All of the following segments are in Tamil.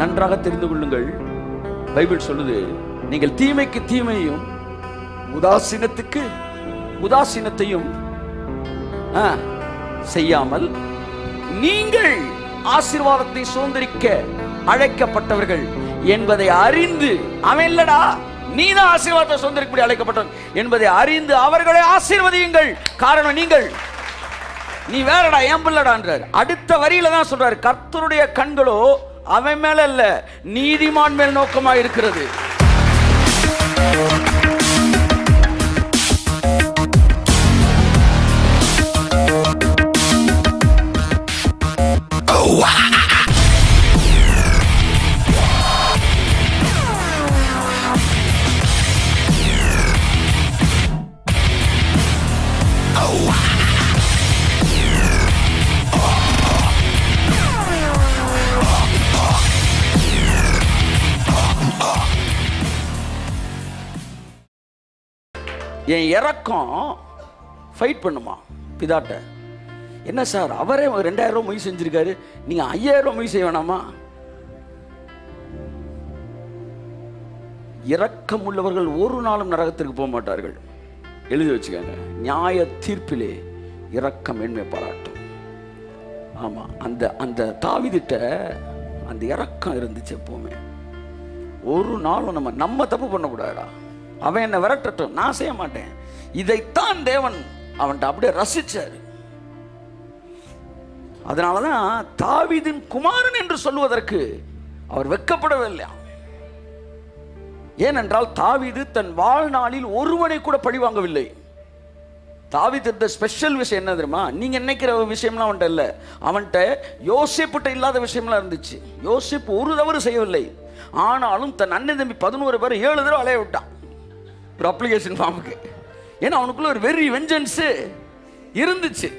நன்றாக தெரிந்து கொள்ளுங்கள் பைபிள் சொல்லுது நீங்கள் தீமைக்கு தீமையும் உதாசீனத்துக்கு உதாசீனத்தையும் ஆ, செய்யாமல் நீங்கள் ஆசீர்வாதத்தை சுதந்திரிக்க அழைக்கப்பட்டவர்கள் என்பதை அறிந்து அவன் இல்லடா நீதான் ஆசீர்வாதத்தை சுதந்திரிக்கப்படி அழைக்கப்பட்டவன் என்பதை அறிந்து அவர்களை ஆசீர்வதியுங்கள் காரணம் நீங்கள் நீ வேறடா ஏன் பிள்ளடான்றார் அடுத்த வரியில தான் சொல்றாரு கர்த்தருடைய கண்களோ அவன் மேல இல்ல நீதிமான் மேல் நோக்கமா இருக்கிறது என் இறக்கம் ஃபைட் பண்ணுமா பிதாட்ட என்ன சார் அவரே ஒரு ரெண்டாயிரம் ரூபாய் மொய் செஞ்சிருக்காரு நீங்க ஐயாயிரம் ரூபாய் மொய் செய்ய வேணாமா இரக்கம் உள்ளவர்கள் ஒரு நாளும் நரகத்திற்கு போக மாட்டார்கள் எழுதி வச்சுக்கோங்க நியாய தீர்ப்பிலே இரக்கம் மேன்மை பாராட்டும் ஆமா அந்த அந்த தாவிதிட்ட அந்த இரக்கம் இருந்துச்சு எப்பவுமே ஒரு நாளும் நம்ம நம்ம தப்பு பண்ணக்கூடாதுடா அவன் என்னை விரட்டட்டும் நான் செய்ய மாட்டேன் இதைத்தான் தேவன் அவன்கிட்ட அப்படியே ரசிச்சாரு அதனாலதான் தாவீதின் குமாரன் என்று சொல்வதற்கு அவர் வெட்கப்படவே இல்லையா ஏனென்றால் தாவீது தன் வாழ்நாளில் ஒருவனை கூட பழி வாங்கவில்லை தாவீது இருந்த ஸ்பெஷல் விஷயம் என்ன தெரியுமா நீங்க நினைக்கிற விஷயம்லாம் அவன்கிட்ட இல்லை அவன்கிட்ட யோசிப்புட்ட இல்லாத விஷயம்லாம் இருந்துச்சு யோசிப்பு ஒரு தவறு செய்யவில்லை ஆனாலும் தன் அண்ணன் தம்பி பதினோரு பேரை ஏழு தடவை அலைய விட்டான் ஒரு அப்ளிகேஷன் ஃபார்முக்கு ஏன்னா அவனுக்குள்ள ஒரு வெறி வெஞ்சன்ஸ் இருந்துச்சு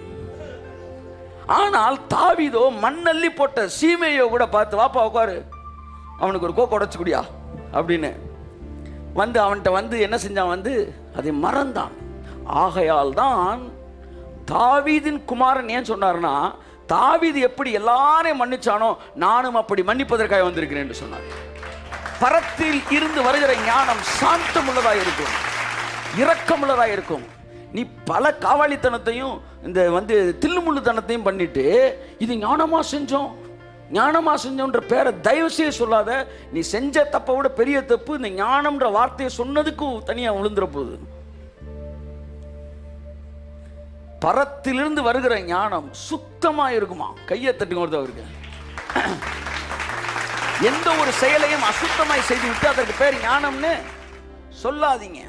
ஆனால் தாவீதோ மண்ணள்ளி போட்ட சீமையோ கூட பார்த்து வாப்பா உட்காரு அவனுக்கு ஒரு கோக்கை உடச்சு குடியா அப்படின்னு வந்து அவன்கிட்ட வந்து என்ன செஞ்சான் வந்து அதை மறந்தான் ஆகையால் தான் தாவீதின் குமாரன் ஏன் சொன்னார்னா தாவீது எப்படி எல்லாரையும் மன்னிச்சானோ நானும் அப்படி மன்னிப்பதற்காக வந்திருக்கிறேன் என்று சொன்னார் பரத்தில் இருந்து வருகிற ஞானம் சாந்தமுள்ளதாக இருக்கும் இரக்கமுள்ளதாக இருக்கும் நீ பல காவாலித்தனத்தையும் இந்த வந்து தில்லுமுள்ளுத்தனத்தையும் பண்ணிட்டு இது ஞானமா செஞ்சோம் ஞானமா செஞ்சோன்ற பேரை தயவு செய்ய சொல்லாத நீ செஞ்ச தப்பை விட பெரிய தப்பு இந்த ஞானம்ன்ற வார்த்தையை சொன்னதுக்கு தனியா விழுந்துற போகுது பரத்திலிருந்து வருகிற ஞானம் சுத்தமா இருக்குமா கையை தட்டுங்க ஒருத்தவருக்கு எந்த ஒரு செயலையும் அசுத்தமாய் செய்துவிட்டு அதற்கு பேர் ஞானம்னு சொல்லாதீங்க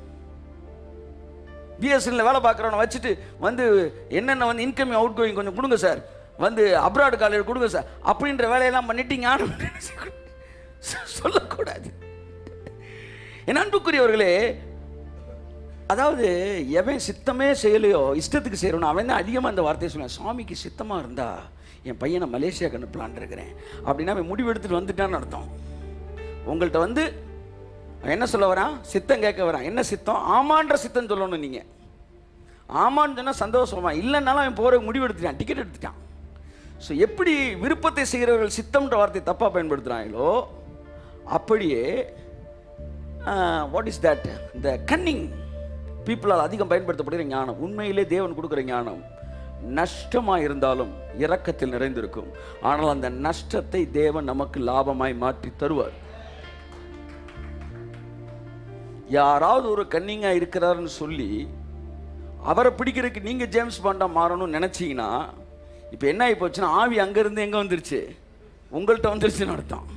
பிஎஸ்என்ல வேலை பார்க்குறவனை வச்சுட்டு வந்து என்னென்ன வந்து இன்கமிங் அவுட் கோயிங் கொஞ்சம் கொடுங்க சார் வந்து அப்ராடு காலேஜ் கொடுங்க சார் அப்படின்ற வேலையெல்லாம் பண்ணிட்டு ஞானம் சொல்லக்கூடாது என் அன்புக்குரியவர்களே அதாவது எவன் சித்தமே செய்யலையோ இஷ்டத்துக்கு செய்கிறவனோ அவன் தான் அதிகமாக அந்த வார்த்தையை சொல்லுவான் சுவாமிக்கு சித்தமாக இருந்தா என் பையனை மலேசியாவுக்கு அனுப்பலான் இருக்கிறேன் அப்படின்னா அவன் முடிவு எடுத்துட்டு வந்துட்டான்னு அர்த்தம் உங்கள்கிட்ட வந்து அவன் என்ன சொல்ல வரான் சித்தம் கேட்க வரான் என்ன சித்தம் ஆமான்ற சித்தம் சொல்லணும் நீங்கள் ஆமான்னு சொன்னால் சந்தோஷமா இல்லைன்னாலும் அவன் போகிற முடிவு எடுத்துட்டான் டிக்கெட் எடுத்துட்டான் ஸோ எப்படி விருப்பத்தை செய்கிறவர்கள் சித்தம்ன்ற வார்த்தை தப்பாக பயன்படுத்துகிறாங்களோ அப்படியே வாட் இஸ் தட் இந்த கன்னிங் பீப்புளால் அதிகம் பயன்படுத்தப்படுகிற ஞானம் உண்மையிலே தேவன் கொடுக்குற ஞானம் நஷ்டமாக இருந்தாலும் இரக்கத்தில் நிறைந்திருக்கும் ஆனால் அந்த நஷ்டத்தை தேவன் நமக்கு லாபமாய் மாற்றி தருவார் யாராவது ஒரு கன்னிங்கா இருக்கிறாருன்னு சொல்லி அவரை பிடிக்கிறதுக்கு நீங்க ஜேம்ஸ் பாண்டா மாறணும்னு நினைச்சீங்கன்னா இப்போ என்ன ஆகி போச்சுன்னா ஆவி அங்கிருந்து எங்க வந்துருச்சு உங்கள்கிட்ட வந்துருச்சுன்னு அர்த்தம்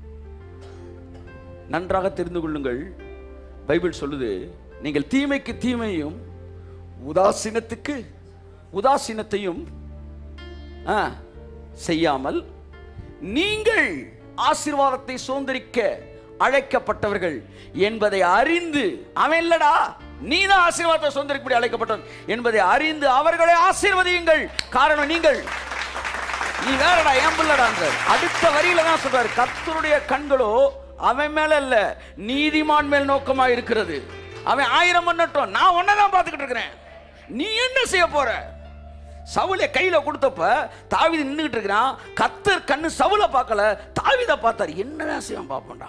நன்றாக தெரிந்து கொள்ளுங்கள் பைபிள் சொல்லுது நீங்கள் தீமைக்கு தீமையும் உதாசீனத்துக்கு உதாசீனத்தையும் ஆ, செய்யாமல் நீங்கள் ஆசீர்வாதத்தை சுதந்திரிக்க அழைக்கப்பட்டவர்கள் என்பதை அறிந்து அவன் இல்லடா நீதான் ஆசீர்வாதத்தை சுதந்திரிக்கப்படி அழைக்கப்பட்டவன் என்பதை அறிந்து அவர்களை ஆசீர்வதியுங்கள் காரணம் நீங்கள் நீ வேறடா ஏன் பிள்ளடான்றார் அடுத்த வரியில தான் சொல்றாரு கர்த்தருடைய கண்களோ அவன் மேல இல்ல நீதிமான் மேல் நோக்கமா இருக்கிறது அவன் ஆயிரம் பண்ணட்டும் நான் ஒன்னதான் பார்த்துக்கிட்டு இருக்கிறேன் நீ என்ன செய்ய போற சவுலை கையில கொடுத்தப்ப தாவீது நின்றுகிட்டு இருக்கிறான் கத்தர் கண்ணு சவுலை பார்க்கல தாவீதை பார்த்தார் என்னதான் செய்வான் பார்ப்போம்டா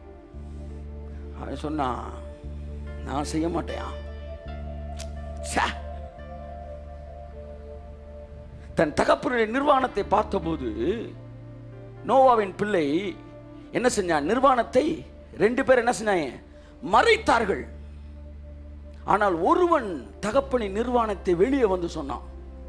அவன் சொன்னான் நான் செய்ய மாட்டேன் ச்சே. தன் தகப்பனுடைய நிர்வாணத்தை பார்த்தபோது நோவாவின் பிள்ளை என்ன செஞ்சான் நிர்வாணத்தை ரெண்டு பேர் என்ன செஞ்சாங்க மறைத்தார்கள் ஆனால் ஒருவன் தகப்பனின் நிர்வாணத்தை வெளியே வந்து சொன்னான்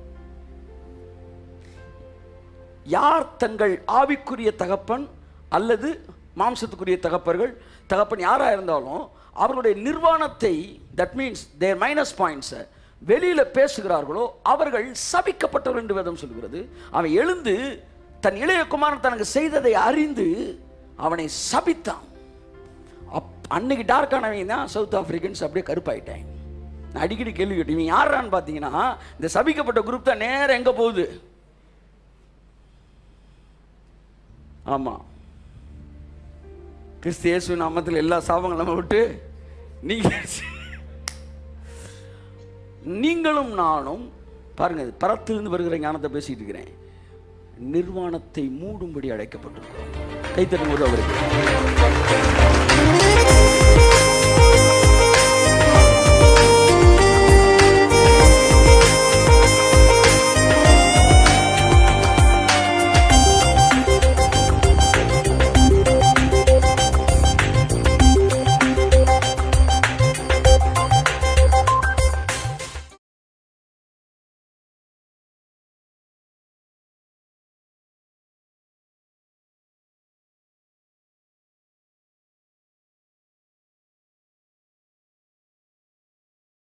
யார் தங்கள் ஆவிக்குரிய தகப்பன் அல்லது மாம்சத்துக்குரிய தகப்பர்கள் தகப்பன் யாராக இருந்தாலும் அவர்களுடைய நிர்வாணத்தை தட் மீன்ஸ் தேர் மைனஸ் பாயிண்ட்ஸை வெளியில பேசுகிறார்களோ அவர்கள் சபிக்கப்பட்டவர் என்று வேதம் சொல்கிறது அவன் எழுந்து தன் இளைய குமாரன் தனக்கு செய்ததை அறிந்து அவனை சபித்தான் அப் அன்னைக்கு டார்க்கானவங்க தான் சவுத் ஆப்பிரிக்கன்ஸ் அப்படியே கருப்பாயிட்டாங்க நான் அடிக்கடி கேள்வி கேட்டேன் இவன் யாரான்னு பார்த்தீங்கன்னா இந்த சபிக்கப்பட்ட குரூப் தான் நேரம் எங்கே போகுது ஆமாம் கிறிஸ்து இயேசு நாமத்தில் எல்லா சாபங்களும் நம்ம விட்டு நீங்க நீங்களும் நானும் பாருங்க இது பரத்திலிருந்து வருகிற ஞானத்தை பேசிட்டு இருக்கிறேன் நிர்வாணத்தை மூடும்படி அழைக்கப்பட்டிருக்கிறோம் கைத்தட்டும் போது அவருக்கு